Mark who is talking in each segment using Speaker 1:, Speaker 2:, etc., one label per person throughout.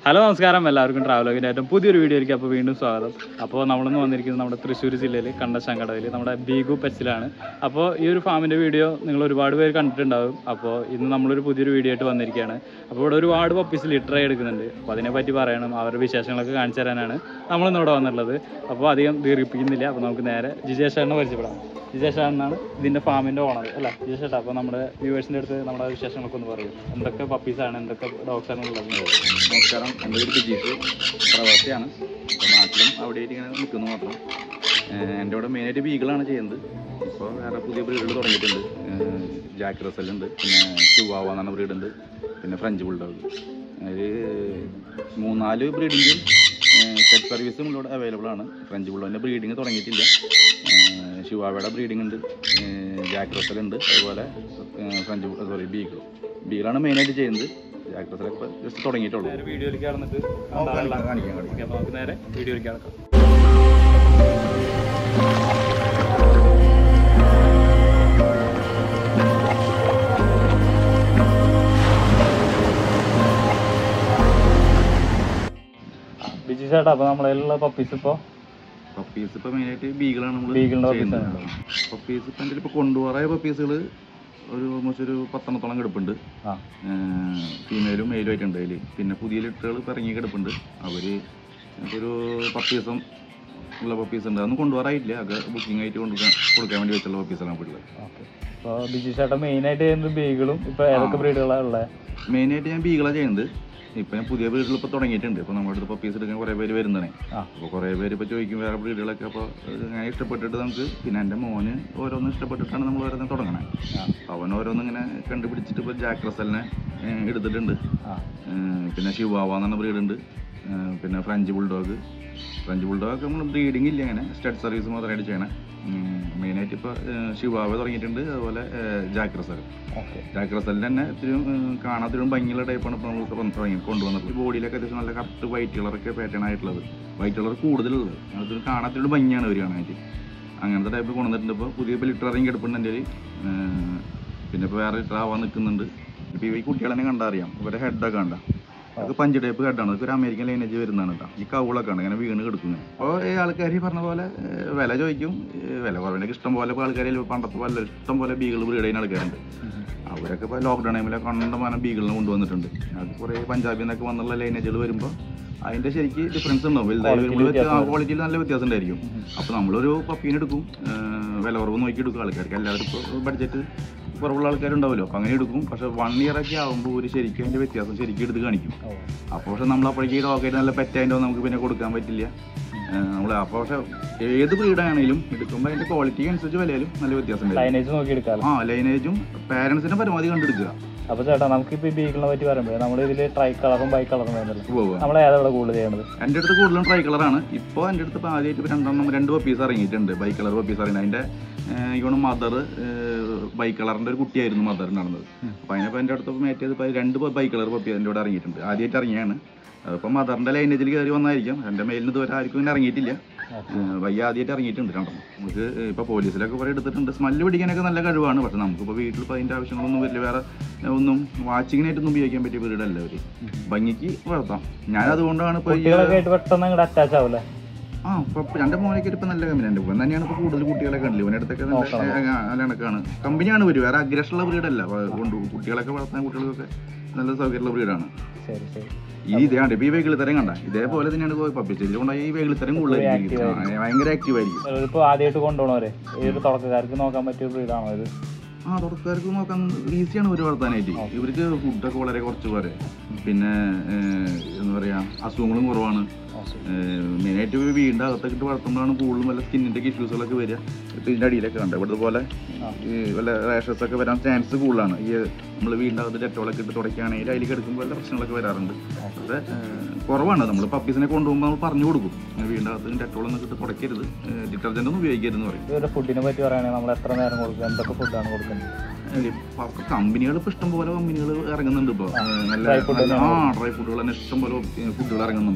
Speaker 1: Hello നമസ്കാരം എല്ലാവർക്കും ട്രാവലോഗിൻ്റെ ഏറ്റവും പുതിയൊരു വീഡിയോയിലേക്ക് അപ്പോൾ വീണ്ടും സ്വാഗതം അപ്പോൾ നമ്മളിന്ന് വന്നിരിക്കുന്നത് നമ്മുടെ തൃശ്ശൂർ ജില്ലയിൽ കണ്ടശങ്കടവിൽ നമ്മുടെ ബീഗു പെച്ചിലാണ് അപ്പോൾ ഈ ഒരു ഫാമിൻ്റെ വീഡിയോ നിങ്ങൾ ഒരുപാട് പേര് കണ്ടിട്ടുണ്ടാവും അപ്പോൾ ഇന്ന് നമ്മളൊരു പുതിയൊരു വീഡിയോ ആയിട്ട് വന്നിരിക്കുകയാണ് അപ്പോൾ ഇവിടെ ഒരുപാട് പപ്പീസ് ലിറ്ററായി എടുക്കുന്നുണ്ട് അപ്പോൾ അതിനെപ്പറ്റി പറയണം അവരുടെ വിശേഷങ്ങളൊക്കെ കാണിച്ചു തരാനാണ് നമ്മളിന്ന് ഇവിടെ വന്നിട്ടുള്ളത് അപ്പോൾ അധികം ദീർഘിപ്പിക്കുന്നില്ല അപ്പോൾ നമുക്ക് നേരെ ജിജേഷാറിനെ പരിചയപ്പെടാം ജിജേഷാറിനാണ് ഇതിൻ്റെ ഫാമിൻ്റെ ഓണർ അല്ല ജിജേഷേട്ടാ അപ്പോൾ നമ്മുടെ വ്യൂവേഴ്സിൻ്റെ അടുത്ത് നമ്മുടെ വിശേഷങ്ങളൊക്കെ ഒന്ന് പറയും എന്തൊക്കെ പപ്പീസാണ് എന്തൊക്കെ ഡോഗ്സാണ് ഉള്ളത്
Speaker 2: നമസ്കാരം എൻ്റെ പേര് ബിജീഷ് പ്രവാസിയാണ് അപ്പോൾ നാട്ടിലും അവിടെ ഇങ്ങനെ നിൽക്കുന്നു മാത്രം ഏഹ് എൻ്റെ ഇവിടെ മെയിനായിട്ട് ബീഗിളാണ് ചെയ്യുന്നത് ഇപ്പോൾ വേറെ പുതിയ ബ്രീഡുകൾ തുടങ്ങിയിട്ടുണ്ട് ഏഹ് ജാക്ക് റസൽ ഉണ്ട് പിന്നെ ചുവാവ എന്ന് പറഞ്ഞ ബ്രീഡ് ഉണ്ട് പിന്നെ ഫ്രഞ്ച് ബുൾഡോഗ് അതിൽ മൂന്നാല് ബ്രീഡിങ്ങും സെറ്റ് സർവീസും ഇവിടെ അവൈലബിൾ ആണ് ഫ്രഞ്ച് ബുൾഡോഗിൻ്റെ ബ്രീഡിങ് തുടങ്ങിയിട്ടില്ല ഏഹ് ഷിവാവയുടെ ബ്രീഡിംഗ് ഉണ്ട് ഏഹ് ജാക്ക് റസൽ ഉണ്ട് അതുപോലെ ഏഹ് ഫ്രഞ്ച് സോറി ബീഗിൾ ബീഗിളാണ് മെയിനായിട്ട് ചെയ്യുന്നത് ജാക്ക് റസലൊക്കെ ജസ്റ്റ് തുടങ്ങിയിട്ടുള്ളൂ
Speaker 1: നേരെ വീഡിയോയിലേക്ക് കടന്നിട്ട്
Speaker 2: കാണിക്കാം, കാണിക്കാം, കാണിക്കാം.
Speaker 1: ഓക്കെ അപ്പോൾ നമുക്ക് നേരെ വീഡിയോയിലേക്ക് കടക്കാം ബിജി ചേട്ടാ അപ്പോൾ നമ്മളെല്ലാം പപ്പീസ് ഇപ്പോൾ
Speaker 2: പപ്പീസ് ഇപ്പൊ മെയിനായിട്ട് ബീഗിളാണ് നമ്മൾ
Speaker 1: ബീഗിളിന്റെ
Speaker 2: ചെയ്യുന്നത്
Speaker 1: പപ്പീസാണ്.
Speaker 2: പപ്പീസ് ഇപ്പൊ എൻ്റെ ഇപ്പൊ കൊണ്ടുപോറായ പപ്പീസുകൾ ഒരു ഓൾമോസ്റ്റ് ഒരു പത്തെണ്ണത്തോളം കിടപ്പുണ്ട്
Speaker 1: ആ
Speaker 2: ഫീമെയിലും മെയിലും ആയിട്ടുണ്ട് അതിൽ പിന്നെ പുതിയ ലിറ്ററുകൾ ഇപ്പൊ ഇറങ്ങി കിടപ്പുണ്ട് അവര് ഒരു പത്ത് ദിവസം ഉള്ള പപ്പീസ് ഉണ്ട് അതൊന്നും കൊണ്ടുപോകാറായിട്ടില്ല അത് ബുക്കിംഗ് ആയിട്ട് കൊണ്ടുപോകാൻ കൊടുക്കാൻ വേണ്ടി വെച്ചുള്ള പപ്പീസാണ് വീട്ടിൽ
Speaker 1: ഓക്കെ അപ്പോൾ ബിജി ചേട്ടാ മെയിനായിട്ട് ചെയ്യുന്നത് ബീഗിളും ഇപ്പോൾ ഏതൊക്കെ ബ്രീഡുകളാണ് ഉള്ളത്
Speaker 2: മെയിനായിട്ട് ഞാൻ ബീഗിളാണ് ചെയ്യുന്നത് ഇപ്പൊ ഞാൻ പുതിയ ബ്രീഡുകൾ ഇപ്പൊ തുടങ്ങിയിട്ടുണ്ട് ഇപ്പൊ നമ്മുടെ അടുത്ത് പപ്പീസ് എടുക്കാൻ കുറെ പേര് വരുന്നതാണ്
Speaker 1: ആ
Speaker 2: അപ്പോൾ കുറേ പേര് ഇപ്പോൾ ചോദിക്കും വേറെ ബ്രീഡുകളൊക്കെ അപ്പോൾ ഞാൻ ഇഷ്ടപ്പെട്ടിട്ട് നമുക്ക് പിന്നെ എൻ്റെ മോന് ഓരോന്ന് ഇഷ്ടപ്പെട്ടിട്ടാണ് നമ്മൾ ഓരോന്ന് തുടങ്ങണേ
Speaker 1: ആ
Speaker 2: അവൻ ഓരോന്ന് ഇങ്ങനെ കണ്ടുപിടിച്ചിട്ട് ഇപ്പോൾ ജാക്ക് റസലിനെ ഏഹ്, എടുത്തിട്ടുണ്ട്
Speaker 1: ആ
Speaker 2: ഏഹ്, പിന്നെ ഷിവാവ എന്ന് പറഞ്ഞ ബ്രീഡുണ്ട് ഏഹ്, പിന്നെ ഫ്രഞ്ച് ബുൾഡോഗ് ഫ്രഞ്ച് ബുൾഡോഗ് നമ്മൾ ബ്രീഡിംഗ് ഇല്ല അങ്ങനെ സ്റ്റഡ് സർവീസ് മാത്രമായിട്ട് ചെയ്യണേ മെയിനായിട്ട് ഇപ്പോൾ ഷിവാവ തുടങ്ങിയിട്ടുണ്ട് അതുപോലെ ഏഹ്, ജാക്ക് റസൽ
Speaker 1: ഓക്കെ
Speaker 2: ജാക്ക് റസലിൻ്റെ തന്നെ ഇത്തിരി ഏഹ്, കാണാൻ ഇത്തിരി ഭംഗിയുള്ള ടൈപ്പാണ് ഇപ്പോൾ നമ്മൾ ഇപ്പം തുടങ്ങി കൊണ്ടുവന്നത് ബോഡിയിലൊക്കെ അത്യാവശ്യം നല്ല കറക്റ്റ് വൈറ്റ് കളറൊക്കെ പാറ്റേൺ ആയിട്ടുള്ളത് വൈറ്റ് കളർ കൂടുതലുള്ളത് അതിൽ കാണാൻ ഇത്തിരി ഭംഗിയാണ് ഒരു കാണാനായിട്ട് അങ്ങനത്തെ ടൈപ്പ് കൊണ്ടുവന്നിട്ടുണ്ട് ഇപ്പോൾ പുതിയ ഇപ്പോൾ ലിറ്റർ ഇറങ്ങി കിടപ്പുണ്ട് എൻ്റെ കയ്യിൽ. ഏഹ്, പിന്നെ ഇപ്പോൾ വേറെ ലിറ്റർ ആവാൻ നിൽക്കുന്നുണ്ട് ഇപ്പോൾ ഈ കുട്ടികളെ കണ്ടറിയാം ഇവരെ ഹെഡൊക്കെ കണ്ട അതൊക്കെ പഞ്ച് ടൈപ്പ് ഹെഡാണ് അതൊക്കെ ഒരു അമേരിക്കൻ ലൈനേജ് വരുന്നതാണ് കേട്ടോ ഈ കൗളൊക്കെ ആണ് ഇങ്ങനെ വീണ് കിടക്കുന്നത് അപ്പോൾ ഈ ആൾക്കാർ ഈ പറഞ്ഞ പോലെ ഏഹ്, വില ചോദിക്കും ഏഹ്, വില കുറവിനൊക്കെ ഇഷ്ടം പോലെ ഇപ്പോൾ ആൾക്കാർ പണ്ടത്തെ പോലെ ഇഷ്ടം പോലെ ബീകൾ ബ്രീഡ് ചെയ്യുന്ന ആൾക്കാരുണ്ട് അവരൊക്കെ ഇപ്പോൾ ലോക്ക്ഡൗൺ ടൈമിൽ കണ്ടമാനം ബീഗിളിനെ കൊണ്ടുവന്നിട്ടുണ്ട് അത് കുറേ പഞ്ചാബിൽ നിന്നൊക്കെ വന്നുള്ള ലൈനേജുകൾ വരുമ്പോൾ അതിന്റെ ശരിക്ക് ഡിഫറൻസ് ഉണ്ടാവും വലുതായി
Speaker 1: Quality
Speaker 2: വരുമ്പോൾ
Speaker 1: വ്യത്യാസം
Speaker 2: ക്വാളിറ്റിയിൽ നല്ല വ്യത്യാസം ഉണ്ടായിരിക്കും അപ്പോൾ നമ്മളൊരു പപ്പീനെ എടുക്കും ഏഹ് വില കുറവ് നോക്കി എടുക്കും ആൾക്കാർക്ക് എല്ലാവരും ഇപ്പോൾ ബഡ്ജറ്റ് കുറവുള്ള ആൾക്കാരുണ്ടാവുമല്ലോ അപ്പോൾ അങ്ങനെ എടുക്കും പക്ഷേ വൺ ഇയർ ഒക്കെ ആകുമ്പോൾ ഒരു ശരിക്കും അതിന്റെ വ്യത്യാസം ശരിക്കും എടുത്ത് കാണിക്കും
Speaker 1: ഓ
Speaker 2: അപ്പോൾ പക്ഷെ നമ്മൾ അപ്പോഴേക്ക് ഈ ഡോഗായിട്ട് നല്ല പെറ്റായിട്ടോ നമുക്ക് പിന്നെ കൊടുക്കാൻ പറ്റില്ല നമ്മൾ അപ്പോൾ പക്ഷെ ഏത് ബ്രീഡാണെങ്കിലും എടുക്കുമ്പോൾ അതിന്റെ ക്വാളിറ്റിക്ക് അനുസരിച്ച് വിലയിലും നല്ല വ്യത്യാസം ഉണ്ടായിരിക്കും
Speaker 1: ലൈനേജ് നോക്കി എടുക്കാമല്ലോ
Speaker 2: ആ ലൈനേജും പാരൻസിനെ പരമാവധി കണ്ടെടുക്കുക
Speaker 1: അപ്പൊ ചേട്ടാ നമുക്ക് ഇപ്പൊ ഈ ബീഗിളിനെ പറ്റി പറയുമ്പോൾ നമ്മൾ ഇതില് ട്രൈ കളറും ബൈ കളറും വരുന്നല്ലോ
Speaker 2: പോവുക
Speaker 1: നമ്മൾ ഏതാ ഇവിടെ കൂടുതൽ ചെയ്യണത്
Speaker 2: എൻ്റെ അടുത്ത് കൂടുതലും ട്രൈ കളറാണ് ഇപ്പോൾ എൻ്റെ അടുത്ത് ഇപ്പോൾ ആദ്യമായിട്ട് ഇപ്പോൾ രണ്ടെണ്ണം രണ്ട് പപ്പീസ് ഇറങ്ങിയിട്ടുണ്ട് ബൈ കളർ പപ്പീസ് ഇറങ്ങി അതിൻ്റെ ഇവണ് മദർ ബൈ കളറിൻ്റെ ഒരു കുട്ടിയായിരുന്നു മദർ നടന്നത് അപ്പോൾ അതിനിപ്പോൾ എൻ്റെ അടുത്ത് മേറ്റ് ചെയ്ത് ഇപ്പോൾ രണ്ട് ബൈ കളർ പപ്പി എൻ്റെ ഇവിടെ ഇറങ്ങിയിട്ടുണ്ട് ആദ്യമായിട്ട് ഇറങ്ങിയാണ് അതിപ്പോൾ മദറിൻ്റെ ലൈനേജിൽ കയറി വന്നായിരിക്കും എൻ്റെ മെയിലിന് ഇതുവരെ ആർക്കും ഇങ്ങനെ ഇറങ്ങിയിട്ടില്ല വയ്യ ആദ്യമായിട്ട് ഇറങ്ങിയിട്ടുണ്ട് രണ്ടെണ്ണം നമുക്ക് ഇപ്പോൾ പോലീസിലൊക്കെ കുറേ എടുത്തിട്ടുണ്ട് സ്മെല്ല് പിടിക്കാനൊക്കെ നല്ല കഴിവാണ് പക്ഷെ നമുക്കിപ്പോൾ വീട്ടിൽ ഇപ്പോൾ അതിൻ്റെ ആവശ്യങ്ങളൊന്നും വരില്ല വേറെ ഒന്നും വാച്ചിങ്ങിനായിട്ടൊന്നും ഉപയോഗിക്കാൻ പറ്റിയ വീടല്ല അവർ ഭംഗിക്ക് വളർത്താം ഞാൻ അതുകൊണ്ടാണ് ഇപ്പോൾ ഈ
Speaker 1: കുട്ടികളൊക്കെ ആയിട്ട് പെട്ടെന്ന് അങ്ങോട്ട് അറ്റാച്ച് ആവൂലേ
Speaker 2: ആ ഇപ്പൊ രണ്ട് മോനൊക്കെ ഇപ്പൊ നല്ല കമ്പനിയാണ് ഇവൻ തന്നെയാണ് ഇപ്പൊ കൂടുതൽ കുട്ടികളെ കണ്ടില്ല ഇവന്റെ അടുത്തൊക്കെ നല്ല ആ, നല്ല കണക്കാണ് കമ്പനിയാണ് ഇവര് വേറെ അഗ്രഷമുള്ള ബ്രീഡല്ല കൊണ്ട് കുട്ടികളൊക്കെ വളർത്താൻ കുട്ടികൾക്കൊക്കെ നല്ല സൗകര്യമുള്ള ബ്രീഡാണ്
Speaker 1: ശരി ശരി
Speaker 2: ഈ ഇതാണ് ഇപ്പൊ ഈ വെകിളിത്തരം കണ്ട ഇതേപോലെ തന്നെയാണ് പോയി പപ്പിച്ചത് ഇതുകൊണ്ട് ഈ വെകിളിത്തരം കൂടുതലായിരിക്കും ആ, ഭയങ്കര ആക്റ്റീവ് ആയിരിക്കും
Speaker 1: ഇപ്പൊ ആദ്യമായിട്ട് കൊണ്ടുപോകണവരെ ഈ ഒരു തുടക്കക്കാർക്ക് നോക്കാൻ പറ്റിയ ബ്രീഡാണോ ഇത്
Speaker 2: ആ തുടക്കാർക്ക് നോക്കാൻ ഈസിയാണ് ഇവർ വളർത്താനായിട്ട് ഇവർക്ക് ഫുഡൊക്കെ വളരെ കുറച്ച് പോരെ പിന്നെ ഏഹ്, എന്താ പറയാ അസുഖങ്ങളും കുറവാണ് മെയിനായിട്ട് ഇവർ വീടിൻ്റെ അകത്തൊക്കെ ഇട്ട് വളർത്തുമ്പോഴാണ് കൂടുതലും വല്ല സ്കിന്നിൻ്റെ ഇഷ്യൂസുകളൊക്കെ വരിക ഇപ്പം ഇതിൻ്റെ അടിയിലൊക്കെ ഉണ്ട് ഇവിടുത്തെ പോലെ ഈ വല്ല റാഷസ് ഒക്കെ വരാൻ ചാൻസ് കൂടുതലാണ് ഈ നമ്മൾ വീടിൻ്റെ അകത്ത് ഡെറ്റോളൊക്കെ ഇട്ട് തുടയ്ക്കുകയാണെങ്കിൽ അതിൽ കിടക്കുമ്പോൾ വല്ല പ്രശ്നങ്ങളൊക്കെ വരാറുണ്ട് പക്ഷേ ഏഹ്, കുറവാണ് നമ്മൾ പപ്പീസിനെ കൊണ്ടുപോകുമ്പോൾ നമ്മൾ പറഞ്ഞു കൊടുക്കും ഇങ്ങനെ വീടിൻ്റെ അകത്ത് ഡെറ്റോളൊന്നും ഇട്ട് തുടയ്ക്കരുത് ഡിറ്റർജൻ്റ് ഒന്നും ഉപയോഗിക്കരുതെന്ന് പറയും
Speaker 1: ഇവരുടെ ഫുഡിനെ പറ്റി പറയുകയാണെങ്കിൽ നമ്മൾ എത്ര നേരം കൊടുക്കുക എന്തൊക്കെ ഫുഡാണ് കൊടുക്കുന്നത്
Speaker 2: കമ്പനികൾ ഇപ്പൊ ഇഷ്ടം പോലെ കമ്പനികൾ ഇറങ്ങുന്നുണ്ട് ഇപ്പൊ
Speaker 1: ആ,
Speaker 2: നല്ല
Speaker 1: dry food
Speaker 2: നല്ല- ആ ഡ്രൈ ഫുഡുകൾ തന്നെ ഇഷ്ടം പോലെ ഫുഡുകൾ ഇറങ്ങുന്നുണ്ട്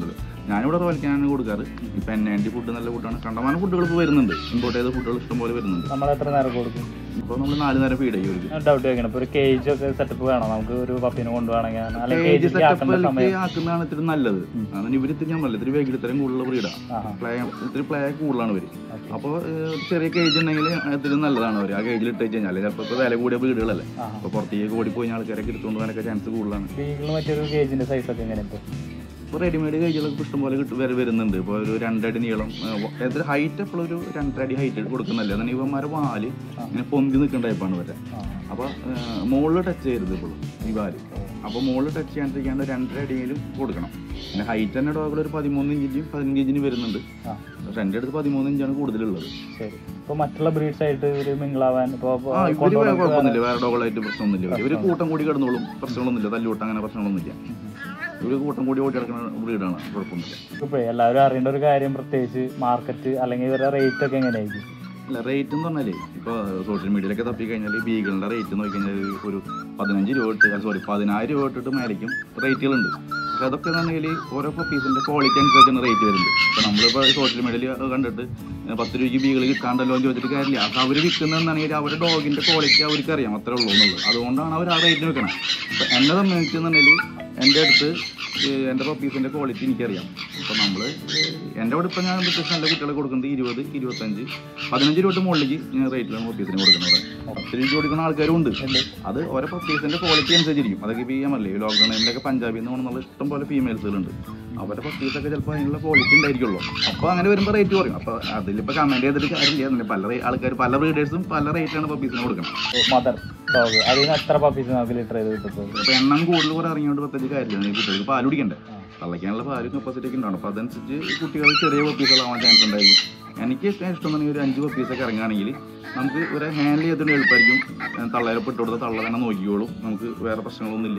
Speaker 2: ഞാനിവിടെ റോയൽക്കാനാണ് കൊടുക്കാറ് ഇപ്പം എൻ ആൻറ്റി ഫുഡ് നല്ല ഫുഡാണ് കണ്ടമാനം ഫുഡുകൾ ഇപ്പോൾ വരുന്നുണ്ട് ഇമ്പോർട്ട് ചെയ്ത ഫുഡുകൾ ഇഷ്ടംപോലെ വരുന്നുണ്ട്
Speaker 1: നമ്മൾ എത്ര നേരം കൊടുക്കും
Speaker 2: അപ്പോൾ നമ്മൾ നാല് നേരം ഫീഡ് ചെയ്യും അവർക്ക്
Speaker 1: ഡൗട്ട് ചോദിക്കണം ഇപ്പൊ ഒരു കേജ് ഒക്കെ സെറ്റപ്പ് വേണം നമുക്ക് ഒരു പപ്പിനെ കൊണ്ടുപോകണമെങ്കിൽ അല്ലെങ്കിൽ
Speaker 2: കേജ്
Speaker 1: കേജിലേക്ക് ആക്കേണ്ട
Speaker 2: സെറ്റപ്പിലേക്ക്
Speaker 1: സമയം
Speaker 2: ആക്കുന്നതാണ് ഇത്തിരി നല്ലത് അതാണ് ഇവർ ഇത്തിരി ഞാൻ പറഞ്ഞില്ല ഇത്തിരി വേഗം ഇത്രയും കൂടുതലുള്ള ബ്രീഡാണ്
Speaker 1: ആഹാ.
Speaker 2: പ്ലേ ഇത്തിരി പ്ലേ കൂടുതലാണ് ഇവർ
Speaker 1: Okay.
Speaker 2: അപ്പോൾ ചെറിയ കേജ് ഉണ്ടെങ്കിൽ ഇത്തിരി നല്ലതാണ് അവർ ആ കേജിൽ ഇട്ട് കഴിഞ്ഞാൽ ചിലപ്പോൾ ഇപ്പോൾ വില കൂടിയ ബ്രീഡുകളല്ലേ
Speaker 1: ആഹാ.
Speaker 2: അപ്പോൾ പുറത്തേക്ക് ഓടിപ്പോയി ആൾക്കാരൊക്കെ എടുത്തുകൊണ്ട് പോകാനൊക്കെ ചാൻസ് കൂടുതലാണ്
Speaker 1: ബീഗിൾ മറ്റൊരു കേജിന്റെ സൈസ് ഒക്കെ എങ്ങനെ ഇപ്പൊ
Speaker 2: ഇപ്പോൾ റെഡിമെയ്ഡ് കേജുകളൊക്കെ ഇഷ്ടംപോലെ കിട്ടും വരെ വരുന്നുണ്ട് ഇപ്പോൾ ഒരു രണ്ടടി നീളം എത്ര ഹൈറ്റ് എപ്പോഴും ഒരു രണ്ടര അടി ഹൈറ്റ് കൊടുക്കുന്നല്ലേ അതാണ് ഇവന്മാരെ വാല് ഇങ്ങനെ പൊന്തി നിൽക്കുന്ന ടൈപ്പാണ് ഇവരെ
Speaker 1: ആ.
Speaker 2: അപ്പോൾ മുകളിൽ ടച്ച് ചെയ്യരുത് ഇപ്പോഴും ഈ വാല് അപ്പോൾ മുകളിൽ ടച്ച് ചെയ്യാണ്ടിരിക്കാണ്ട് രണ്ടര അടിയിലും കൊടുക്കണം പിന്നെ ഹൈറ്റ് തന്നെ ഡോഗിൽ ഒരു പതിമൂന്ന് ഇഞ്ചിനും പതിനഞ്ച് ഇഞ്ചിനും വരുന്നുണ്ട്
Speaker 1: ആ
Speaker 2: പക്ഷെ എൻ്റെ അടുത്ത് പതിമൂന്ന് ഇഞ്ചാണ് കൂടുതലുള്ളത്
Speaker 1: ശരി ഇപ്പൊ മറ്റുള്ള ബ്രീഡ്സ് ആയിട്ട് ഒരു മിങ്കിളാവാൻ ഇപ്പൊ
Speaker 2: ആ ഇവര് വേറെ കുഴപ്പമൊന്നുമില്ല വേറെ ഡോഗുകളായിട്ട് പ്രശ്നമൊന്നുമില്ല ഇവര് കൂട്ടം കൂടി കിടന്നോളും പ്രശ്നങ്ങളൊന്നുമില്ല തല്ലുകൂട്ടം അങ്ങനെ പ്രശ്നങ്ങളൊന്നുമില്ല ഇവര് കൂട്ടം കൂടി ഓടി കിടക്കുന്ന ബ്രീഡാണ് കുഴപ്പമൊന്നുമില്ല
Speaker 1: ഇപ്പൊ എല്ലാവരും അറിയേണ്ട ഒരു കാര്യം പ്രത്യേകിച്ച് മാർക്കറ്റ് അല്ലെങ്കിൽ ഇവരുടെ റേറ്റ് ഒക്കെ എങ്ങനെയായിരിക്കും
Speaker 2: അല്ല റേറ്റ് എന്ന് പറഞ്ഞാലേ ഇപ്പോൾ സോഷ്യൽ മീഡിയയിലൊക്കെ തപ്പി കഴിഞ്ഞാൽ ബീഗിളിൻ്റെ റേറ്റ് നോക്കി കഴിഞ്ഞാൽ ഒരു പതിനഞ്ച് രൂപ തൊട്ട് സോറി പതിനായിരം രൂപ തൊട്ടിട്ട് മേലേക്കും റേറ്റുകളുണ്ട് പക്ഷെ അതൊക്കെ എന്ന് പറഞ്ഞാൽ ഓരോ പീസിൻ്റെ ക്വാളിറ്റി അനുസരിച്ചാണ് റേറ്റ് വരുന്നത് ഇപ്പോൾ നമ്മളിപ്പോൾ സോഷ്യൽ മീഡിയയിൽ കണ്ടിട്ട് പത്ത് രൂപയ്ക്ക് ബീഗിൾ കിട്ടാണ്ടല്ലോ എന്ന് ചോദിച്ചിട്ട് കാര്യമില്ല അത് അവർ വിൽക്കുന്നതെന്നാണെങ്കിൽ അവരുടെ ഡോഗിൻ്റെ ക്വാളിറ്റി അവർക്ക് അറിയാം അത്രേ ഉള്ളൂ എന്നുള്ളത് അതുകൊണ്ടാണ് അവർ ആ റേറ്റിന് വെക്കണം അപ്പോൾ എന്നെ സംബന്ധിച്ചെന്നുണ്ടെങ്കിൽ എൻ്റെ അടുത്ത് ഏഹ് എൻ്റെ പപ്പീസിൻ്റെ ക്വാളിറ്റി എനിക്കറിയാം അപ്പോൾ നമ്മൾ എൻ്റെ അവിടെ ഇപ്പോൾ ഞാൻ വ്യത്യസ്ത നല്ല കുട്ടികളെ കൊടുക്കുന്നത് ഇരുപത് ഇരുപത്തഞ്ച് പതിനഞ്ച് രൂപ തൊട്ട് മുകളിലേക്ക് ഞാൻ റേറ്റിലാണ് പപ്പീസിന് കൊടുക്കുന്നത് അവിടെ പത്ത് രൂപ കൊടുക്കുന്ന ആൾക്കാരും ഉണ്ട് അത് ഓരോ പപ്പീസിൻ്റെ ക്വാളിറ്റി അനുസരിച്ചിരിക്കും അതൊക്കെ ഇപ്പോൾ ചെയ്യാൻ പറ്റില്ല ഈ ലോക്ക്ഡൗൺ ടൈമിലൊക്കെ പഞ്ചാബിൽ നിന്ന് പോകുന്ന ഇഷ്ടം പോലെ ഫീമെയിൽസുകളുണ്ട് അവരുടെ പപ്പീസൊക്കെ ചിലപ്പോൾ അതിനുള്ള ക്വാളിറ്റി ഉണ്ടായിരിക്കുള്ളൂ അപ്പോൾ അങ്ങനെ വരുമ്പോൾ റേറ്റ് കുറയും അപ്പോൾ അതിലിപ്പോൾ കമൻറ്റ് ചെയ്തിട്ട് കാര്യമില്ല പല ആൾക്കാർ പല ബ്രീഡേഴ്സും പല റേറ്റാണ് പപ്പീസിന് കൊടുക്കുന്നത്
Speaker 1: മദർ ഡോഗ് അതിൽ നിന്ന് എത്ര പപ്പീസ് നമുക്ക് ലിറ്റർ ചെയ്ത് കിട്ടും
Speaker 2: അപ്പോൾ എണ്ണം കൂടുതൽ കൂടെ ഇറങ്ങിയോണ്ട് പ്രത്യേകിച്ച് കാര്യമില്ല ഈ കുട്ടികൾക്ക് പാൽ കുടിക്കണ്ടേ തള്ളയ്ക്കാനുള്ള പാല് കപ്പാസിറ്റി ഒക്കെ ഉണ്ടാവും അപ്പോൾ അതനുസരിച്ച് കുട്ടികൾ ചെറിയ പപ്പീസുകളാവാൻ ചാൻസ് ഉണ്ടായിരിക്കും എനിക്ക് ഏറ്റവും ഇഷ്ടം തന്നെ ഒരു അഞ്ച് പപ്പീസൊക്കെ ഇറങ്ങുകയാണെങ്കിൽ നമുക്ക് ഒരു ഹാൻഡിൽ ചെയ്തിട്ട് എളുപ്പമായിരിക്കും തള്ളേരെ പെട്ട് കൊടുത്ത തള്ള തന്നെ നോക്കിക്കോളും നമുക്ക് വേറെ പ്രശ്നങ്ങളൊന്നുമില്ല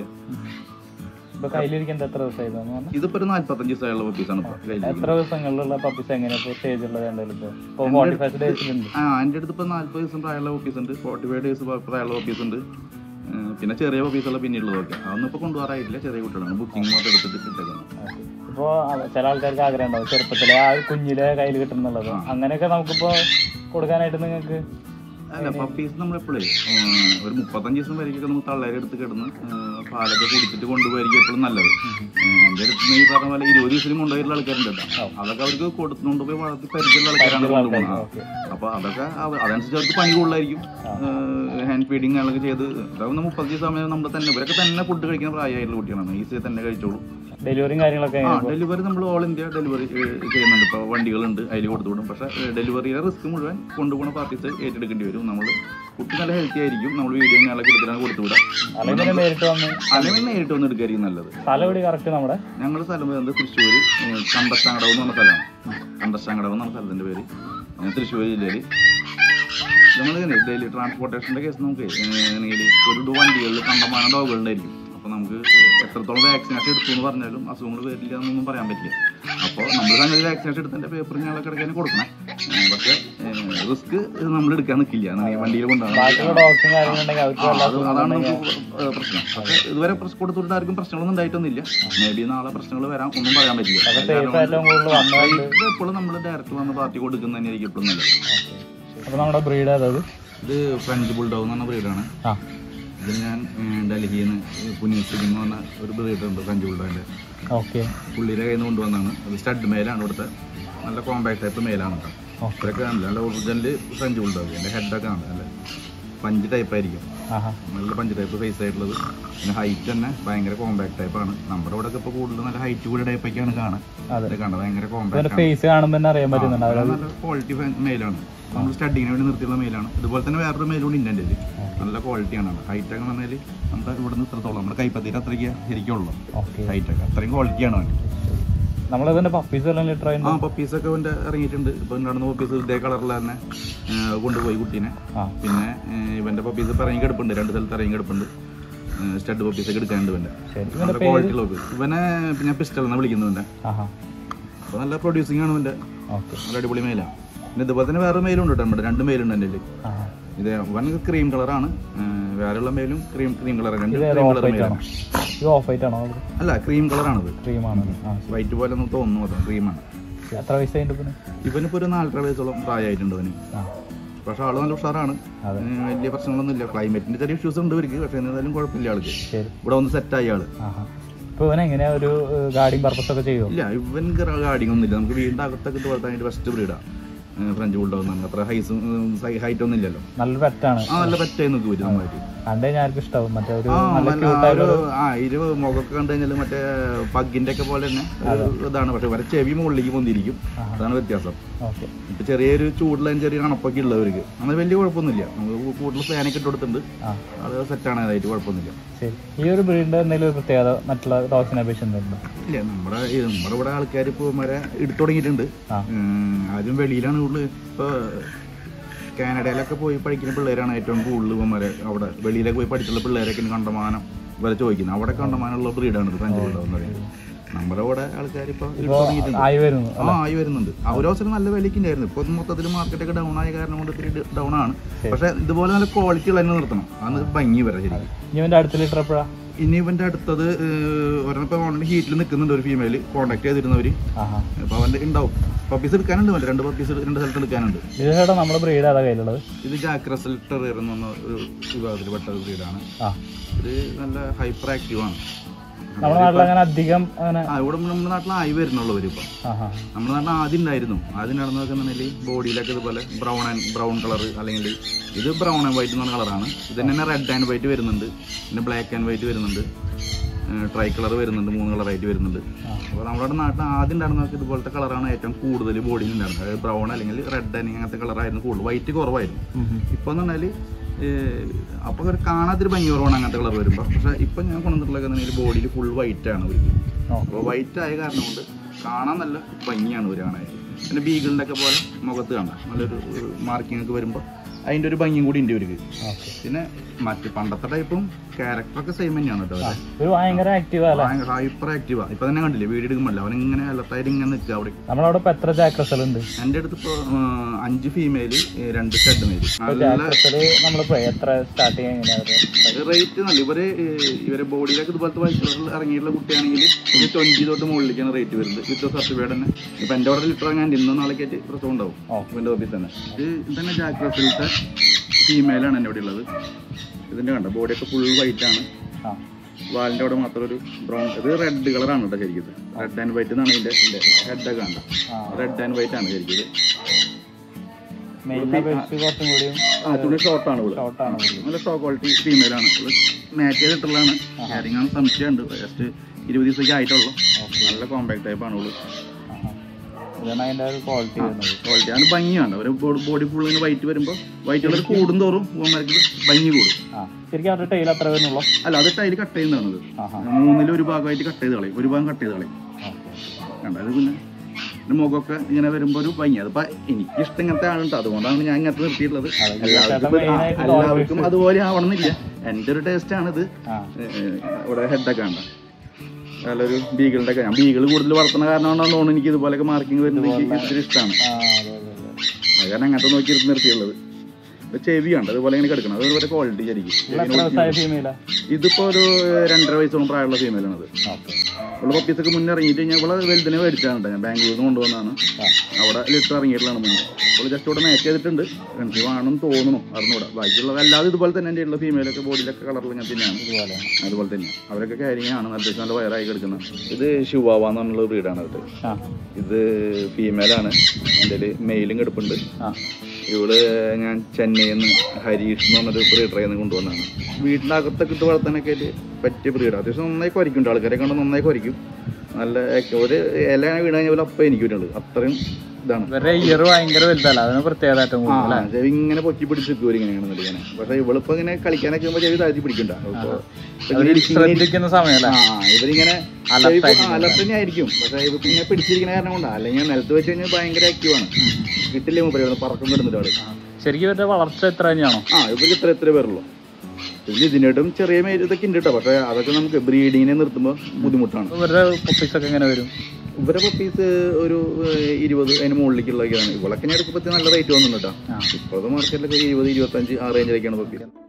Speaker 1: ഇപ്പൊ കയ്യിലിരിക്കുന്നത് എത്ര ദിവസമായിരുന്നു പറഞ്ഞാൽ
Speaker 2: ഇതിപ്പോൾ ഒരു നാല്പത്തഞ്ച് ദിവസമായുള്ള പപ്പീസാണ് ഇപ്പോൾ
Speaker 1: എത്ര
Speaker 2: കയ്യിലിരിക്കുന്നത്
Speaker 1: ദിവസങ്ങളിലുള്ള പപ്പീസ് എങ്ങനെയാ ഇപ്പൊ സ്റ്റേജ് ഉള്ളത് എന്തായാലും ഇപ്പൊ ഇപ്പൊ ഫോർട്ടി ഫൈവ് ഡേയ്സിലുണ്ട്
Speaker 2: ആ എൻ്റെ അടുത്ത് ഇപ്പോൾ നാല്പത് ദിവസം പ്രായമുള്ള പപ്പീസ് ഉണ്ട് ഫോർട്ടി ഫൈവ് ഡേയ്സ് പ്രായമുള്ള പപ്പീസ് ഉണ്ട് ഏഹ് പിന്നെ ചെറിയ പപ്പീസുള്ള പിന്നീടുള്ളതൊക്കെ അതൊന്നും ഇപ്പോൾ കൊണ്ടുപോകാറായിട്ടില്ല ചെറിയ കുട്ടികളാണ് ബുക്കിംഗ് മാത്രം എടുത്തിട്ട് കിട്ടേക്കുന്നത്
Speaker 1: ഇപ്പോ ചില ആൾക്കാർക്ക് ആഗ്രഹം ഉണ്ടാവും ചെറുപ്പത്തിലെ ആ ഒരു കുഞ്ഞിലെ കയ്യിൽ കിട്ടുന്നുള്ളത് അങ്ങനെയൊക്കെ നമുക്കിപ്പോ കൊടുക്കാനായിട്ട് നിങ്ങൾക്ക്
Speaker 2: അല്ല പപ്പീസ് നമ്മളെപ്പോഴേ ഒരു മുപ്പത്തഞ്ച് ദിവസം വരെയൊക്കെ നമുക്ക് തള്ളേരെ എടുത്ത് കിടന്ന് ഏഹ് പാലൊക്കെ കുടിച്ചിട്ട് കൊണ്ടുപോയിരിക്കും എപ്പോഴും നല്ലത് ഏഹ് എൻ്റെ അടുത്ത് നിന്ന് ഈ പറഞ്ഞ പോലെ ഇരുപത് ദിവസത്തിലും കൊണ്ടുപോയിട്ടുള്ള ആൾക്കാരുണ്ട് കേട്ടോ അതൊക്കെ അവർക്ക് കൊടുത്തുകൊണ്ട് പോയി വളർത്തി പരിചയമുള്ള ആൾക്കാരാണ് കൊണ്ടുപോകുന്നത്
Speaker 1: ഓക്കെ
Speaker 2: അപ്പോൾ അതൊക്കെ അവ- അതനുസരിച്ച് അവർക്ക് പണി കൂടുതലായിരിക്കും ഹാൻഡ് ഫീഡിങ് അതൊക്കെ ചെയ്ത് അതൊക്കെ മുപ്പത്തഞ്ച് സമയം നമ്മൾ തന്നെ ഇവരൊക്കെ തന്നെ ഫുഡ് കഴിക്കുന്ന പ്രായമായിട്ടുള്ള കുട്ടികളാണ് ഈസി തന്നെ കഴിച്ചോളൂ
Speaker 1: ഡെലിവറിയും കാര്യങ്ങളൊക്കെ
Speaker 2: ആ
Speaker 1: എങ്ങനെ
Speaker 2: ഡെലിവറി നമ്മൾ ഓൾ ഇന്ത്യ ഡെലിവറി ചെയ്യുന്നുണ്ട് ഇപ്പോൾ വണ്ടികളുണ്ട് അതിൽ കൊടുത്തു വിടും പക്ഷേ ഡെലിവറിയുടെ റിസ്ക് മുഴുവൻ കൊണ്ടുപോകുന്ന പാർട്ടീസ് ഏറ്റെടുക്കേണ്ടി വരും നമ്മൾ കുട്ടി നല്ല ഹെൽത്തി ആയിരിക്കും നമ്മൾ വീഡിയോ ഞങ്ങളൊക്കെ എടുത്തിട്ടാണ് കൊടുത്തു വിടാം
Speaker 1: അല്ലെങ്കിൽ പിന്നെ നേരിട്ട് വന്ന്
Speaker 2: അല്ലെങ്കിൽ നേരിട്ട് വന്ന് എടുക്കായിരിക്കും നല്ലത്
Speaker 1: സ്ഥലം എവിടെ കറക്റ്റ് നമ്മുടെ
Speaker 2: ഞങ്ങളുടെ സ്ഥലം വരുന്നത് തൃശ്ശൂർ കണ്ടശാങ്കടവ് എന്ന് പറഞ്ഞ സ്ഥലമാണ് കണ്ടശാങ്കടവ് എന്ന് പറഞ്ഞ സ്ഥലത്തിൻ്റെ പേര് ഏഹ് തൃശ്ശൂർ ജില്ലയിൽ നമ്മൾ ഡെയിലി ട്രാൻസ്പോർട്ടേഷൻ്റെ കേസ് നമുക്ക് ഏഹ് ഒരു വണ്ടികളിൽ കണ്ടമാനം ഡോഗുകളുണ്ടായിരിക്കും അപ്പോൾ നമുക്ക് എത്രത്തോളം വാക്സിനേഷൻ എടുത്തു എന്ന് പറഞ്ഞാലും അസുഖങ്ങൾ വരില്ല എന്നൊന്നും പറയാൻ പറ്റില്ല അപ്പോൾ നമ്മൾ തന്നെ വാക്സിനേഷൻ എടുത്തതിൻ്റെ പേപ്പർ ഞങ്ങളൊക്കെ ഇടയ്ക്ക് കൊടുക്കണം ഏഹ് പക്ഷേ റിസ്ക് നമ്മൾ എടുക്കാൻ നിൽക്കില്ല എന്നാണ് വണ്ടിയിൽ കൊണ്ടുപോകണം
Speaker 1: ബാക്കിയുള്ള ഡോഗ്സും കാര്യങ്ങളുണ്ടെങ്കിൽ അവർക്ക്
Speaker 2: ആ,
Speaker 1: വല്ല
Speaker 2: അത് അതാണ് നമുക്ക് ഏഹ് പ്രശ്നം പക്ഷേ ഇതുവരെ പ്രശ്നം കൊടുത്തിട്ട് ആർക്കും പ്രശ്നങ്ങളൊന്നും ഉണ്ടായിട്ടൊന്നുമില്ല മേ ബി നാളെ പ്രശ്നങ്ങൾ വരാം ഒന്നും പറയാൻ പറ്റില്ല
Speaker 1: അപ്പൊ സേഫ് ഏറ്റവും കൂടുതൽ വന്നത്
Speaker 2: ഇത് എപ്പോഴും നമ്മൾ ഡയറക്റ്റ് വന്ന് പാർട്ടി കൊടുക്കുന്ന തന്നെയായിരിക്കും എപ്പോഴും നല്ലത്
Speaker 1: അപ്പൊ നമ്മുടെ ബ്രീഡ് ഏതത്
Speaker 2: ഇത് ഫ്രഞ്ച് ബുൾഡോഗ് എന്ന് പറഞ്ഞ ബ്രീഡാണ്
Speaker 1: ആ
Speaker 2: ഇത് ഞാൻ ഏഹ്, ഡൽഹിയിൽ നിന്ന് പുനീസിൽ എന്ന് പറഞ്ഞ ഒരു ബ്രീഡുണ്ട് ഫ്രഞ്ച് ബുൾഡോഗിൻ്റെ
Speaker 1: ഓക്കെ
Speaker 2: പുള്ളിയുടെ കയ്യിൽ നിന്ന് കൊണ്ടുവന്നതാണ് അത് സ്റ്റഡ് മെയിലാണ് ഇവിടുത്തെ നല്ല കോമ്പാക്ട് ടൈപ്പ് മെയിലാണ് കേട്ടോ
Speaker 1: ഓക്കെ
Speaker 2: ഇവരൊക്കെ കാണില്ല നല്ല ഒറിജിനൽ ഫ്രഞ്ച് ബുൾഡോഗ് എൻ്റെ ഹെഡൊക്കെ കാണില്ല നല്ല പഞ്ച് ടൈപ്പ് ആയിരിക്കും
Speaker 1: ആഹാ
Speaker 2: നല്ല പഞ്ച് ടൈപ്പ് ഫേസ് ആയിട്ടുള്ളത് പിന്നെ ഹൈറ്റ് തന്നെ ഭയങ്കര കോമ്പാക്ട് ടൈപ്പാണ് നമ്മുടെ ഇവിടെ ഇപ്പോൾ കൂടുതൽ നല്ല ഹൈറ്റ് കൂടിയ ടൈപ്പൊക്കെയാണ് കാണാൻ
Speaker 1: അതെ
Speaker 2: ഇത് കണ്ട ഭയങ്കര
Speaker 1: ഇതിന്റെ
Speaker 2: കോമ്പാക്ട്
Speaker 1: ഫേസ് കാണുമ്പോൾ തന്നെ അറിയാൻ പറ്റുന്നുണ്ട് അവരത്
Speaker 2: നല്ല ക്വാളിറ്റി മെയിലാണ് നമ്മൾ സ്റ്റഡിങ്ങിന് വേണ്ടി നിർത്തിയുള്ള മെയിലാണ് ഇതുപോലെ തന്നെ വേറൊരു മെയിൽ കൂടി ഉണ്ട് എൻ്റെ കയ്യില്. നല്ല ക്വാളിറ്റിയാണ് ഹൈറ്റ് ഒക്കെ പറഞ്ഞാൽ നമ്മുടെ ഇവിടുന്ന് ഇത്രത്തോളം നമ്മുടെ കൈപ്പത്തിയിട്ട് അത്രയ്ക്ക് ശരിക്കുള്ളൂ
Speaker 1: ഓക്കെ
Speaker 2: ഹൈറ്റ് ഒക്കെ അത്രയും ക്വാളിറ്റിയാണ് അവൻ
Speaker 1: നമ്മളിതിന്റെ പപ്പീസ് എല്ലാം ലിറ്റർ
Speaker 2: ആ പപ്പീസൊക്കെ അവൻ്റെ ഇറങ്ങിയിട്ടുണ്ട് ഇപ്പം നടന്ന പപ്പീസ് ഇതേ കളറിൽ തന്നെ ഏഹ്, കൊണ്ടുപോയി കുട്ടീനെ
Speaker 1: ആ
Speaker 2: പിന്നെ ഏഹ്, ഇവൻ്റെ പപ്പീസ് ഇപ്പം ഇറങ്ങി കിടപ്പുണ്ട് രണ്ട് സ്ഥലത്ത് ഇറങ്ങി കിടപ്പുണ്ട് സ്റ്റഡ് പപ്പീസൊക്കെ എടുക്കാനുണ്ട് ഇവൻ്റെ
Speaker 1: ശരി
Speaker 2: നല്ല
Speaker 1: ഇതിന്റെ പേര്
Speaker 2: ക്വാളിറ്റി ഉള്ള പപ്പീസ് ഇവനെ പിന്നെ പിസ്റ്റൽ എന്നാണ് വിളിക്കുന്നത്
Speaker 1: ആഹാ
Speaker 2: അപ്പോൾ നല്ല പ്രൊഡ്യൂസിങ് ആണ് ഇവൻ്റെ
Speaker 1: ഓക്കെ
Speaker 2: നല്ല അടിപൊളി മെയിലാണ് പിന്നെ ഇതുപോലെ തന്നെ വേറെ മെയിലുണ്ട് കേട്ടോ നമ്മുടെ രണ്ട് മെയിലുണ്ട് എൻ്റെ കയ്യിൽ
Speaker 1: ആഹാ
Speaker 2: ഇത് വൻ ക്രീം കളറാണ് വേറെയുള്ള മെയിലും ക്രീം ക്രീം കളർ രണ്ട്
Speaker 1: ഇത്
Speaker 2: ക്രീം
Speaker 1: ഓഫ്
Speaker 2: കളർ
Speaker 1: വൈറ്റ് ആണോ ഇത് ഓഫ് വൈറ്റ് ആണോ
Speaker 2: അല്ല ക്രീം കളറാണിത്
Speaker 1: ക്രീമാണ് ആ
Speaker 2: വൈറ്റ് പോലെ ഒന്ന് തോന്നുന്നു മൊത്തം ക്രീമാണ്
Speaker 1: ശരി. എത്ര വയസ്സ് കഴിഞ്ഞിട്ട് പിന്നെ
Speaker 2: ഇവനിപ്പോൾ ഒരു നാലര വയസ്സോളം പ്രായമായിട്ടുണ്ട് അവന്
Speaker 1: ആ
Speaker 2: പക്ഷെ ആള് നല്ല ഉഷാറാണ്
Speaker 1: അതെ
Speaker 2: ഏഹ് വലിയ പ്രശ്നങ്ങളൊന്നും ഇല്ല ക്ലൈമറ്റിന്റെ ചെറിയ ഇഷ്യൂസ് ഉണ്ട് ഇവർക്ക് പക്ഷെ എന്തായാലും കുഴപ്പമില്ല ആൾക്ക്
Speaker 1: ശരി
Speaker 2: ഇവിടെ ഒന്ന് സെറ്റായി ആള്
Speaker 1: ആഹാ ഇപ്പൊ ഇവൻ എങ്ങനെയാ ഒരു ഗാർഡിങ് പർപ്പസ് ഒക്കെ ചെയ്യുമോ
Speaker 2: ഇല്ല ഇവൻ ഗാഡിങ് ഒന്നും ഇല്ല നമുക്ക് വീടിന്റെ അകത്തൊക്കെ ഇട്ട് വളർത്താനായിട്ട് ഫസ്റ്റ് ബ്രീഡാ ഫ്രഞ്ച് ബുൾഡോഗ് നമുക്ക് അത്ര ഹൈസും ഹൈറ്റ് ഒന്നും ഇല്ലല്ലോ
Speaker 1: നല്ലൊരു പെറ്റാണ്
Speaker 2: ആ നല്ല പറ്റായി നോക്കി വരും നന്നായിട്ട്
Speaker 1: കണ്ടു കഴിഞ്ഞാൽ ആർക്കും ഇഷ്ടാവും മറ്റേ ഒരു
Speaker 2: ആ
Speaker 1: നല്ല
Speaker 2: നല്ല
Speaker 1: ക്യൂട്ട്
Speaker 2: ആ ഒരു ആ ഇരു മുഖമൊക്കെ കണ്ടു കഴിഞ്ഞാൽ മറ്റേ പഗിന്റെ ഒക്കെ പോലെ തന്നെ ഒരു ഇതാണ് പക്ഷെ ഇവരെ ചെവി മുകളിലേക്ക് പൊന്തിരിക്കും
Speaker 1: ആഹാ.
Speaker 2: അതാണ് വ്യത്യാസം
Speaker 1: ഓക്കെ
Speaker 2: ഇപ്പൊ ചെറിയൊരു ചൂടിലും ചെറിയ തണുപ്പൊക്കെ ഉള്ളവർക്ക് അങ്ങനെ വലിയ കുഴപ്പമൊന്നുമില്ല നമുക്ക് കൂടുതൽ ഫാനൊക്കെ ഇട്ട് കൊടുത്തിട്ടുണ്ട്
Speaker 1: ആ
Speaker 2: അത് സെറ്റാണ് അതായിട്ട് കുഴപ്പമൊന്നുമില്ല
Speaker 1: ശരി ഈ ഒരു ബ്രീഡിന്റെ എന്തെങ്കിലും ഒരു പ്രത്യേകത മറ്റുള്ള ഡോഗ്സിനെ അപേക്ഷിച്ച് ഉണ്ടോ
Speaker 2: ഇല്ല നമ്മുടെ ഈ നമ്മുടെ ഇവിടെ ആൾക്കാർ ഇപ്പോൾ മരെ എടുത്തു തുടങ്ങിയിട്ടുണ്ട്
Speaker 1: ആ
Speaker 2: ഉം, ആദ്യം വെളിയിലാണ് കൂടുതൽ ഇപ്പോൾ കാനഡയിലൊക്കെ പോയി പഠിക്കുന്ന പിള്ളേരാണ് ഏറ്റവും കൂടുതൽ ഇവന്മാരെ അവിടെ വെളിയിലൊക്കെ പോയി പഠിച്ചുള്ള പിള്ളേരൊക്കെ ഇനി കണ്ടമാനം ഇവരെ ചോദിക്കുന്നത് അവിടെ കണ്ടമാനമുള്ള ബ്രീഡാണ് ഇത് ഫ്രഞ്ച് ബ്രീഡ് എന്ന് പറയുന്നത് നമ്മുടെ ഇവിടെ ആൾക്കാർ ഇപ്പോൾ എടുത്തു
Speaker 1: ഇപ്പൊ
Speaker 2: തുടങ്ങിയിട്ടുണ്ട്
Speaker 1: ആയി വരുന്നു
Speaker 2: ആ ആയി വരുന്നുണ്ട് ആ ഒരു അവസരം നല്ല വിലയ്ക്ക് ഉണ്ടായിരുന്നു ഇപ്പൊ മൊത്തത്തിൽ മാർക്കറ്റൊക്കെ ഡൗൺ ആയ കാരണം കൊണ്ട് ഇത്തിരി ഡൗൺ ആണ് പക്ഷെ ഇതുപോലെ നല്ല ക്വാളിറ്റി ഉള്ള തന്നെ നിർത്തണം അതാണ് ഭംഗി വരെ ശരിക്കും
Speaker 1: ഇനി ഇവന്റെ അടുത്ത ലിറ്റർ എപ്പോഴാ
Speaker 2: ഇനി ഇവന്റെ അടുത്തത് ഒരെണ്ണം ഇപ്പൊ ഓൾറെഡി ഹീറ്റിൽ നിൽക്കുന്നുണ്ട് ഒരു ഫീമെയിൽ കോൺടാക്ട് ചെയ്തിരുന്നവര്
Speaker 1: ആഹാ
Speaker 2: അപ്പൊ അവന്റെ ഉണ്ടാവും പപ്പീസ് എടുക്കാനുണ്ട് മറ്റേ രണ്ട് പപ്പീസ് രണ്ട് സ്ഥലത്ത് എടുക്കാനുണ്ട്
Speaker 1: ഇത് ചേട്ടാ നമ്മുടെ ബ്രീഡ് ഏതാ കയ്യിലുള്ളത്
Speaker 2: ഇത് ജാക്ക് റസൽ ടെറിയർ എന്ന് പറഞ്ഞ ഒരു വിഭാഗത്തിൽ പെട്ട ഒരു ബ്രീഡാണ്
Speaker 1: ആ
Speaker 2: ഇത് നല്ല ഹൈപ്പർ ആക്റ്റീവ് ആണ്
Speaker 1: നമ്മുടെ നാട്ടിൽ അങ്ങനെ അധികം അങ്ങനെ
Speaker 2: ആ ഇവിടെ നമ്മുടെ നാട്ടിൽ ആയി വരുന്നുള്ളവർ ഇപ്പൊ
Speaker 1: ആഹാ
Speaker 2: നമ്മുടെ നാട്ടിൽ ആദ്യം ഉണ്ടായിരുന്നു ആദ്യം നടന്നു നോക്കുന്നുണ്ടെങ്കിൽ ബോഡിയിലൊക്കെ ഇതുപോലെ ബ്രൗൺ ആൻഡ് ബ്രൗൺ കളർ അല്ലെങ്കിൽ ഇത് ബ്രൗൺ ആൻഡ് വൈറ്റ് എന്ന് പറഞ്ഞ കളറാണ് ഇത് തന്നെ റെഡ് ആൻഡ് വൈറ്റ് വരുന്നുണ്ട് പിന്നെ ബ്ലാക്ക് ആൻഡ് വൈറ്റ് വരുന്നുണ്ട് ട്രൈ കളർ വരുന്നുണ്ട് മൂന്ന് കളറായിട്ട് വരുന്നുണ്ട്
Speaker 1: ആ.
Speaker 2: അപ്പോൾ നമ്മുടെ നാട്ടിൽ ആദ്യം ഉണ്ടായിരുന്ന നോക്കി ഇതുപോലത്തെ കളറാണ് ഏറ്റവും കൂടുതൽ ബോഡിയിൽ ഉണ്ടായിരുന്നത് അതായത് ബ്രൗൺ അല്ലെങ്കിൽ റെഡ് അല്ലെങ്കിൽ അങ്ങനത്തെ കളറായിരുന്നു കൂടുതൽ വൈറ്റ് കുറവായിരുന്നു
Speaker 1: ഉം ഉം.
Speaker 2: ഇപ്പൊ എന്ന് പറഞ്ഞാല് അപ്പൊ ഒരു കാണാത്തൊരു ഭംഗി കുറവാണ് അങ്ങനത്തെ കളർ വരുമ്പോൾ പക്ഷെ ഇപ്പൊ ഞാൻ കൊണ്ടുവന്നിട്ടുള്ള ബോഡിയിൽ ഫുൾ വൈറ്റ് ആണ് ഒരു
Speaker 1: ഓ.
Speaker 2: അപ്പോൾ വൈറ്റ് ആയ കാരണം കൊണ്ട് കാണാൻ നല്ല ഭംഗിയാണ് ഒരു കാണാൻ പിന്നെ ബീഗിളിൻ്റെ ഒക്കെ പോലെ മുഖത്ത് കാണാം നല്ലൊരു മാർക്കിംഗ് ഒക്കെ വരുമ്പോൾ അതിൻ്റെ ഒരു ഭംഗിയും കൂടി ഉണ്ട് ഇവർക്ക്
Speaker 1: ഓക്കെ
Speaker 2: പിന്നെ മറ്റ് പണ്ടത്തെ ടൈപ്പും ക്യാരക്ടറൊക്കെ സെയിം തന്നെയാണ് കേട്ടോ അവരെ
Speaker 1: ഒരു ഭയങ്കര ആക്റ്റീവ് അല്ലേ
Speaker 2: ഹൈപ്പർ ആക്റ്റീവാ ഇപ്പൊ തന്നെ കണ്ടില്ലേ വീഡിയോ എടുക്കുമ്പോൾ അവൻ ഇങ്ങനെ അലർട്ടായിട്ട് ഇങ്ങനെ നിൽക്കുക അവിടെ
Speaker 1: നമ്മളവിടെ ഇപ്പൊ എത്ര ജാക്രസൽ ഉണ്ട്
Speaker 2: എൻ്റെ അടുത്ത് ഇപ്പോൾ അഞ്ച് ഫീമെയില് രണ്ട് ഷെഡ് മേല് നല്ല
Speaker 1: ജാക്രസല് നമ്മളിപ്പോ എത്ര സ്റ്റാർട്ട് ചെയ്യാൻ എങ്ങനെയാ
Speaker 2: റേറ്റ് നല്ല ഇവര് ഏഹ്, ഇവരെ ബോഡിയിലൊക്കെ ഇതുപോലത്തെ വൈറ്റ് കളറിൽ ഇറങ്ങിയിട്ടുള്ള കുട്ടിയാണെങ്കിൽ ഇത് ട്വന്റി തൊട്ട് മുകളിലേക്കാണ് റേറ്റ് വരുന്നത് വിത്ത് സർട്ടിഫിക്കറ്റ് തന്നെ ഇപ്പൊ എന്റെ അവിടെ ലിറ്റർ ഞാൻ ഇന്നോ നാളേക്കായിട്ട് പ്രസവം ഉണ്ടാവും
Speaker 1: ഓ.
Speaker 2: ഇവന്റെ ഓഫീസ് തന്നെ ഇത് ഇതന്നെ ജാക്രസിലത്തെ ഫീമെയിലാണ് എൻ്റെ അവിടെ ഉള്ളത് ഇതിന്റെ കണ്ട ബോഡിയൊക്കെ ഫുൾ വൈറ്റ് ആണ്
Speaker 1: ആ
Speaker 2: വാലിന്റെ അവിടെ മാത്രം ഒരു ബ്രൗൺ ഇത് റെഡ് കളറാണ് കേട്ടോ ശരിക്കും റെഡ് ആൻഡ് വൈറ്റ് എന്നാണ് ഇതിന്റെ ഹെഡൊക്കെ കണ്ട
Speaker 1: ആ
Speaker 2: റെഡ് ആൻഡ് വൈറ്റ് ആണ് ശരിക്കും ഇത്.
Speaker 1: മെയിലിനെ അപേക്ഷിച്ച് കുറച്ചും കൂടിയും
Speaker 2: ആ ചൂട് ഷോർട്ടാണ് ഇവിടെ
Speaker 1: ഷോർട്ടാണ്
Speaker 2: നല്ല സ്റ്റോക്ക് ക്വാളിറ്റി ഫീമെയിലാണ് മാച്ച് ചെയ്തിട്ടുള്ളതാണ് കാര്യങ്ങൾ സംശയമുണ്ട് ജസ്റ്റ് ഇരുപത് ദിവസമൊക്കെ ആയിട്ടുള്ളൂ നല്ല കോമ്പാക്ട് ടൈപ്പ് ആണ് ഉള്ളു
Speaker 1: ഇതാണ് അതിന്റെ ഒരു ക്വാളിറ്റി വരുന്നത്
Speaker 2: ക്വാളിറ്റി ആണ് ഭംഗിയാണ് ഒരു ബോഡി ഫുൾ ഇങ്ങനെ വൈറ്റ് വരുമ്പോൾ വൈറ്റ് കളർ കൂടുന്തോറും പൂവന്മാർക്ക് ഭംഗി കൂടും
Speaker 1: ആ ശരിക്കും അവരുടെ ടൈൽ അത്ര വരുന്നുള്ളൂ
Speaker 2: അല്ല അത് ടൈല് കട്ട് ചെയ്യുന്നതാണ്
Speaker 1: ആഹാ
Speaker 2: മൂന്നിൽ ഒരു ഭാഗമായിട്ട് കട്ട് ചെയ്ത് കളയും ഒരു ഭാഗം കട്ട് ചെയ്ത് കളയും
Speaker 1: ഓക്കെ
Speaker 2: കണ്ട അത് പിന്നെ ഇതിന്റെ മുഖമൊക്കെ ഇങ്ങനെ വരുമ്പോൾ ഒരു ഭംഗി അതിപ്പോ എനിക്ക് ഇഷ്ടം ഇങ്ങനത്തെ ആളുണ്ട് അതുകൊണ്ടാണ് ഞാൻ ഇങ്ങനത്തെ നിർത്തിയിട്ടുള്ളത്
Speaker 1: അതെ,
Speaker 2: എല്ലാവർക്കും
Speaker 1: ചേട്ടൻ main ആയിട്ട്
Speaker 2: ആ, എല്ലാവർക്കും അതുപോലെ ആവണമെന്നില്ല എൻ്റെ ഒരു ടേസ്റ്റ് ആണിത്
Speaker 1: ആ
Speaker 2: ഏഹ് ഇവിടെ ഹെഡൊക്കെ ഉണ്ട് നല്ലൊരു ബീഗിളിന്റെ ഒക്കെ ഞാൻ ബീഗിൾ കൂടുതൽ വളർത്തുന്ന കാരണം കൊണ്ടാണ് തോന്നുന്നു എനിക്ക് ഇതുപോലൊക്കെ മാർക്കിംഗ് വരുന്നത് എനിക്ക് ഇത്തിരി ഇഷ്ടമാണ്
Speaker 1: ആ അതെ അതെ അതെ
Speaker 2: അത് കാരണം അങ്ങനത്തെ നോക്കി ഇരുന്ന് നിർത്തിയുള്ളത് ഇത് ചെവിയുണ്ട് അതുപോലെ ഇങ്ങനെ കിടക്കണം അതുപോലെ ക്വാളിറ്റി ശരിക്കും
Speaker 1: ഉള്ള എത്ര ദിവസമായ ഫീമെയിലാ
Speaker 2: ഇതിപ്പോ ഒരു രണ്ടര വയസ്സോളം പ്രായമുള്ള ഫീമെയിലാണ് അത്
Speaker 1: ഓക്കെ
Speaker 2: ഉള്ള പപ്പീസൊക്കെ മുന്നേ ഇറങ്ങിയിട്ട് ഞാൻ ഇവിടെ വലുതിനെ മേടിച്ചാണ് ഞാൻ ബാംഗ്ലൂരിൽ നിന്ന് കൊണ്ടുവന്നതാണ്
Speaker 1: ആ
Speaker 2: അവിടെ ലിറ്റർ ഇറങ്ങിയിട്ടുള്ളതാണ് മുന്നേ അപ്പോൾ ജസ്റ്റ് ഇവിടെ മാച്ച് ചെയ്തിട്ടുണ്ട് കൺസീവ് ആണെന്ന് തോന്നുന്നു അറിഞ്ഞൂടാ ബാക്കിയുള്ള അല്ലാതെ ഇതുപോലെ തന്നെ എൻ്റെ ഉള്ള ഫീമെയിലൊക്കെ ബോഡിയിലൊക്കെ കളറിൽ ഇങ്ങനെ തന്നെയാണ്
Speaker 1: ഇതുപോലെയാണ്
Speaker 2: അതുപോലെ തന്നെ അവരൊക്കെ കാരിങ് ആണ് അത്യാവശ്യം നല്ല വയറായി കിടക്കുന്നത് ഇത് ഷിവാവ എന്നുള്ള ബ്രീഡാണ് ഇത്
Speaker 1: ആ
Speaker 2: ഇത് ഫീമെയിലാണ് എൻ്റെ മെയിലും കിടപ്പുണ്ട്
Speaker 1: ആ
Speaker 2: ഇവള് ഞാൻ ചെന്നൈയിൽ നിന്ന് ഹരീഷ് എന്ന് പറഞ്ഞൊരു ബ്രീഡറിൽ നിന്ന് കൊണ്ടുവന്നതാണ് വീട്ടിൻ്റെ അകത്തൊക്കെ ഇട്ട് വളർത്താനൊക്കെ ആയിട്ട് പറ്റിയ ബ്രീഡ് അത്യാവശ്യം നന്നായി കുറയ്ക്കുന്നുണ്ട് ആൾക്കാരെ കണ്ട് നന്നായി കുറയ്ക്കും നല്ല ആക്ക- ഒരു ഇല വീണ് കഴിഞ്ഞാൽ അപ്പം എനിക്ക് വരുന്നുള്ളൂ അത്രയും ഇതാണ്
Speaker 1: ഇവരുടെ ഇയർ ഭയങ്കര വലുതല്ല അതിന് പ്രത്യേകത ഏറ്റവും
Speaker 2: ആ,
Speaker 1: കൂടുതൽ
Speaker 2: ആ, ചെവി ഇങ്ങനെ പൊക്കി പിടിച്ച് നിൽക്കും ഇങ്ങനെയാണെന്നില്ല ഇങ്ങനെ പക്ഷെ ഇവളിപ്പോ ഇങ്ങനെ കളിക്കാനൊക്കെ ആകുമ്പോൾ ചെവി താഴ്ത്തി പിടിക്കണ്ട ഇപ്പൊ
Speaker 1: അവര് ശ്രദ്ധിക്കുന്ന സമയമല്ല
Speaker 2: ആ ഇവരിങ്ങനെ
Speaker 1: Alert ആയിരിക്കും.
Speaker 2: അലർട്ട് തന്നെ ആയിരിക്കും പക്ഷെ ഇവ ഇങ്ങനെ പിടിച്ചിരിക്കുന്ന കാരണം കൊണ്ടാ അല്ലെങ്കിൽ നിലത്ത് വെച്ച് കഴിഞ്ഞാൽ ഭയങ്കര ആക്റ്റീവ് ആണ് കിട്ടില്ലേ മൂപ്പര് ഇവിടുന്ന് പറക്കം കിടന്നിട്ട് ആള്
Speaker 1: ശരിക്കും ഇവരുടെ വളർച്ച എത്ര തന്നെയാണോ
Speaker 2: ആ ഇവർക്ക് ഇത്ര ഇത്ര പേരുള്ളൂ ഇതിൽ ഇതിനായിട്ടും ചെറിയ മേര് ഇതൊക്കെ ഉണ്ട് കേട്ടോ പക്ഷെ അതൊക്കെ നമുക്ക് ബ്രീഡിങ്ങിനെ നിർത്തുമ്പോൾ ബുദ്ധിമുട്ടാണ്
Speaker 1: ഇവരുടെ പൊപ്പീസ് ഒക്കെ എങ്ങനെ വരും
Speaker 2: ഇവരെ പപ്പീസ് ഒരു ഏഹ്, ഇരുപത് അതിന് മുകളിലേക്കുള്ളതൊക്കെയാണ് ഇവളൊക്കെ ഞാൻ എടുക്കുമ്പോൾ നല്ല റേറ്റ് വന്നിട്ടുണ്ട് കേട്ടോ
Speaker 1: ആ
Speaker 2: ഇപ്പോഴത്തെ മാർക്കറ്റിലൊക്കെ ഇരുപത് ഇരുപത്തഞ്ച് ആ റേഞ്ചിലേക്കാണ് പപ്പീസ്